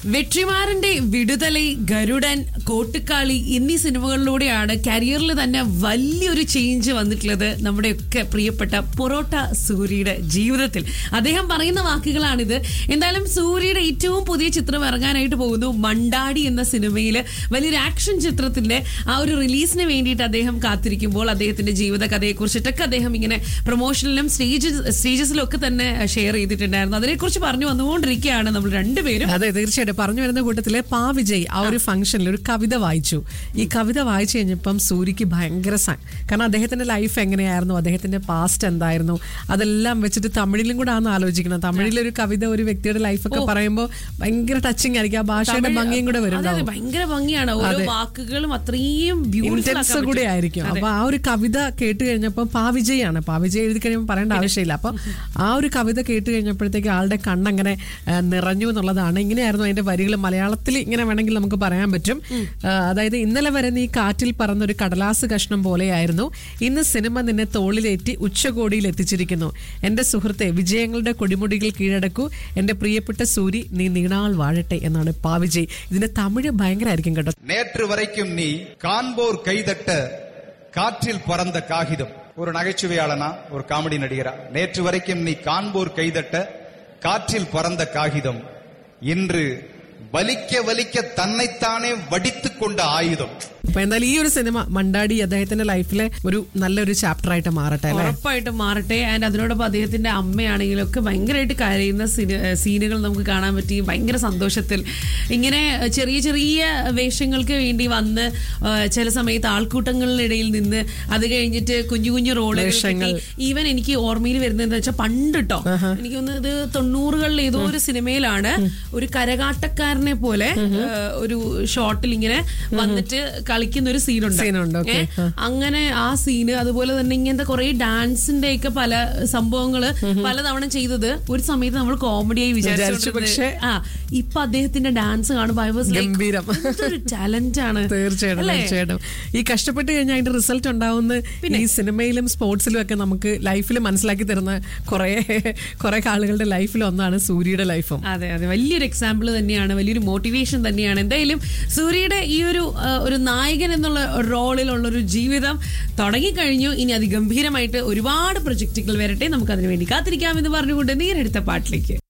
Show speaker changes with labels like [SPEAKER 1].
[SPEAKER 1] വെട്രിമാറിന്റെ വിടുതലൈ ഗരുഡൻ കോട്ടുക്കാളി എന്നീ സിനിമകളിലൂടെയാണ് കരിയറിൽ തന്നെ വലിയൊരു ചേഞ്ച് വന്നിട്ടുള്ളത് നമ്മുടെയൊക്കെ പ്രിയപ്പെട്ട പൊറോട്ട സൂര്യയുടെ ജീവിതത്തിൽ അദ്ദേഹം പറയുന്ന വാക്കുകളാണിത് എന്തായാലും സൂര്യയുടെ ഏറ്റവും പുതിയ ചിത്രം ഇറങ്ങാനായിട്ട് പോകുന്നു മണ്ടാടി എന്ന സിനിമയിൽ വലിയൊരു ആക്ഷൻ ചിത്രത്തിന്റെ ആ ഒരു റിലീസിന് വേണ്ടിയിട്ട് അദ്ദേഹം കാത്തിരിക്കുമ്പോൾ അദ്ദേഹത്തിന്റെ ജീവിത കഥയെക്കുറിച്ചിട്ടൊക്കെ അദ്ദേഹം ഇങ്ങനെ പ്രൊമോഷനിലും സ്റ്റേജ് സ്റ്റേജസിലും ഒക്കെ തന്നെ ഷെയർ ചെയ്തിട്ടുണ്ടായിരുന്നു അതിനെക്കുറിച്ച് പറഞ്ഞു വന്നുകൊണ്ടിരിക്കുകയാണ് നമ്മൾ രണ്ടുപേരും
[SPEAKER 2] അതെ തീർച്ചയായിട്ടും പറഞ്ഞു വരുന്ന കൂട്ടത്തില് പാ വിജയ് ആ ഒരു ഫംഗ്ഷനിൽ ഒരു കവിത വായിച്ചു ഈ കവിത വായിച്ചു കഴിഞ്ഞപ്പം സൂര്യക്ക് ഭയങ്കര സ- കാരണം അദ്ദേഹത്തിന്റെ ലൈഫ് എങ്ങനെയായിരുന്നു അദ്ദേഹത്തിന്റെ പാസ്റ്റ് എന്തായിരുന്നു അതെല്ലാം വെച്ചിട്ട് തമിഴിലും കൂടെ ആണ് ആലോചിക്കുന്നത് തമിഴിലൊരു കവിത ഒരു വ്യക്തിയുടെ ലൈഫൊക്കെ പറയുമ്പോൾ ഭയങ്കര ടച്ചിങ് ആയിരിക്കും ആ ഭാഷയുടെ
[SPEAKER 1] തമിഴ്
[SPEAKER 2] ഭംഗിയും കൂടെ വരും
[SPEAKER 1] അതെ, അതെ,
[SPEAKER 2] ഉണ്ടാവും.
[SPEAKER 1] ഭയങ്കര ഭംഗിയാണ് ഓരോ വാക്കുകളും അത്രയും
[SPEAKER 2] ഇന്റൻസ് കൂടെ
[SPEAKER 1] ബ്യൂട്ടിഫുൾ
[SPEAKER 2] ആയിരിക്കും അപ്പൊ ആ ഒരു കവിത കേട്ട് കഴിഞ്ഞപ്പോൾ പാവിജയാണ് പാവിജയ് എഴുതി കഴിയുമ്പോൾ പറയേണ്ട ആവശ്യമില്ല അപ്പൊ ആ ഒരു കവിത കേട്ട് കഴിഞ്ഞപ്പോഴത്തേക്ക് ആളുടെ കണ്ണങ്ങനെ ആ, നിറഞ്ഞു എന്നുള്ളതാണ് ഇങ്ങനെയായിരുന്നു അതിന്റെ വരികൾ മലയാളത്തിൽ ഇങ്ങനെ വേണമെങ്കിൽ നമുക്ക് പറയാൻ പറ്റും ആ, അതായത് ഇന്നലെ വരെ നീ കാറ്റിൽ പറന്നൊരു കടലാസ് കഷ്ണം പോലെയായിരുന്നു ഇന്ന് സിനിമ നിന്നെ തോളിലേറ്റി ഉച്ചകോടിയിൽ എത്തിച്ചിരിക്കുന്നു എന്റെ സുഹൃത്തെ വിജയങ്ങളുടെ കൊടിമുടികൾ കീഴടക്കൂ എന്റെ പ്രിയപ്പെട്ട സൂരി നീ നീണാൾ വാഴട്ടെ എന്നാണ് പാവിജയ് ഇതിന്റെ തമിഴ് ഭയങ്കരമായിരിക്കും കേട്ടോ
[SPEAKER 3] நேற்று வரைக்கும் நீ காண்போர் கைதட்ட காற்றில் பறந்த காகிதம் ஒரு நகைச்சுவையாளனா ஒரு காமெடி நடிகரா நேற்று வரைக்கும் நீ காண்போர் கைதட்ட காற்றில் பறந்த காகிதம் இன்று வலிக்க வலிக்க தன்னைத்தானே வடித்துக் கொண்ட ஆயுதம்
[SPEAKER 2] അപ്പൊ എന്തായാലും ഈ ഒരു സിനിമ മണ്ടാടി അദ്ദേഹത്തിന്റെ ലൈഫിലെ ഒരു നല്ലൊരു ചാപ്റ്റർ ആയിട്ട് മാറട്ടെ അല്ലെ
[SPEAKER 1] ഉറപ്പായിട്ടും മാറട്ടെ ആൻഡ് അതിനോടൊപ്പം അദ്ദേഹത്തിന്റെ അമ്മയാണെങ്കിലും ഒക്കെ ഭയങ്കരമായിട്ട് കരയുന്ന സീന- സീനുകൾ നമുക്ക് കാണാൻ പറ്റി ഭയങ്കര സന്തോഷത്തിൽ ഇങ്ങനെ ചെറിയ ചെറിയ വേഷങ്ങൾക്ക് വേണ്ടി വന്ന് ആ, ചില സമയത്ത് ആൾക്കൂട്ടങ്ങളിനിടയിൽ നിന്ന് അത് കഴിഞ്ഞിട്ട് കുഞ്ഞു കുഞ്ഞു റോളുകൾ
[SPEAKER 2] വേഷങ്ങൾ.
[SPEAKER 1] ഈവൻ എനിക്ക് ഓർമ്മയിൽ വരുന്നത് വെച്ചാൽ പണ്ട് കേട്ടോ എനിക്ക് തോന്നുന്നത് ഇത് തൊണ്ണൂറുകളിൽ ഏതോ ഒരു സിനിമയിലാണ് ഒരു കരകാട്ടക്കാരനെ പോലെ ആ, ഒരു ഷോട്ടിൽ ഇങ്ങനെ വന്നിട്ട് കളിക്കുന്ന ഒരു സീനുണ്ട്
[SPEAKER 2] സീനുണ്ട്, okay.
[SPEAKER 1] ഏ, അങ്ങനെ ആ സീന് അതുപോലെ തന്നെ ഇങ്ങനത്തെ കുറെ ഡാൻസിന്റെ ഒക്കെ പല സംഭവങ്ങള് പലതവണ ചെയ്തത് ഒരു സമയത്ത് നമ്മൾ കോമഡിയായി
[SPEAKER 2] വിചാരിച്ചു, പക്ഷേ-
[SPEAKER 1] ആ ഇപ്പൊ അദ്ദേഹത്തിന്റെ ഡാൻസ് കാണുമ്പോൾ I was like,
[SPEAKER 2] ഗംഭീരം.
[SPEAKER 1] എന്തൊരു ടാലന്റ് ആണ്
[SPEAKER 2] തീർച്ചയായിട്ടും
[SPEAKER 1] അല്ലേ?
[SPEAKER 2] തീർച്ചയായിട്ടും ഈ കഷ്ടപ്പെട്ട് കഴിഞ്ഞാൽ അതിന്റെ റിസൾട്ട് ഉണ്ടാവുന്ന ഈ സിനിമയിലും സ്പോർട്സിലും ഒക്കെ നമുക്ക് ലൈഫിൽ മനസ്സിലാക്കി തരുന്ന കുറെ കുറെ ആളുകളുടെ ലൈഫിൽ ഒന്നാണ് സൂര്യയുടെ ലൈഫും
[SPEAKER 1] അതെ അതെ വലിയൊരു എക്സാമ്പിൾ തന്നെയാണ് വലിയൊരു മോട്ടിവേഷൻ തന്നെയാണ് എന്തായാലും സൂര്യയുടെ ഈ ഒരു ആ, ഒരു നായകൻ എന്നുള്ള റോളിലുള്ള ഒരു ജീവിതം തുടങ്ങിക്കഴിഞ്ഞു ഇനി അതിഗംഭീരമായിട്ട് ഒരുപാട് പ്രൊജക്റ്റുകൾ വരട്ടെ നമുക്ക് അതിനു വേണ്ടി കാത്തിരിക്കാം എന്ന് പറഞ്ഞുകൊണ്ട് നേരെടുത്ത പാട്ടിലേക്ക്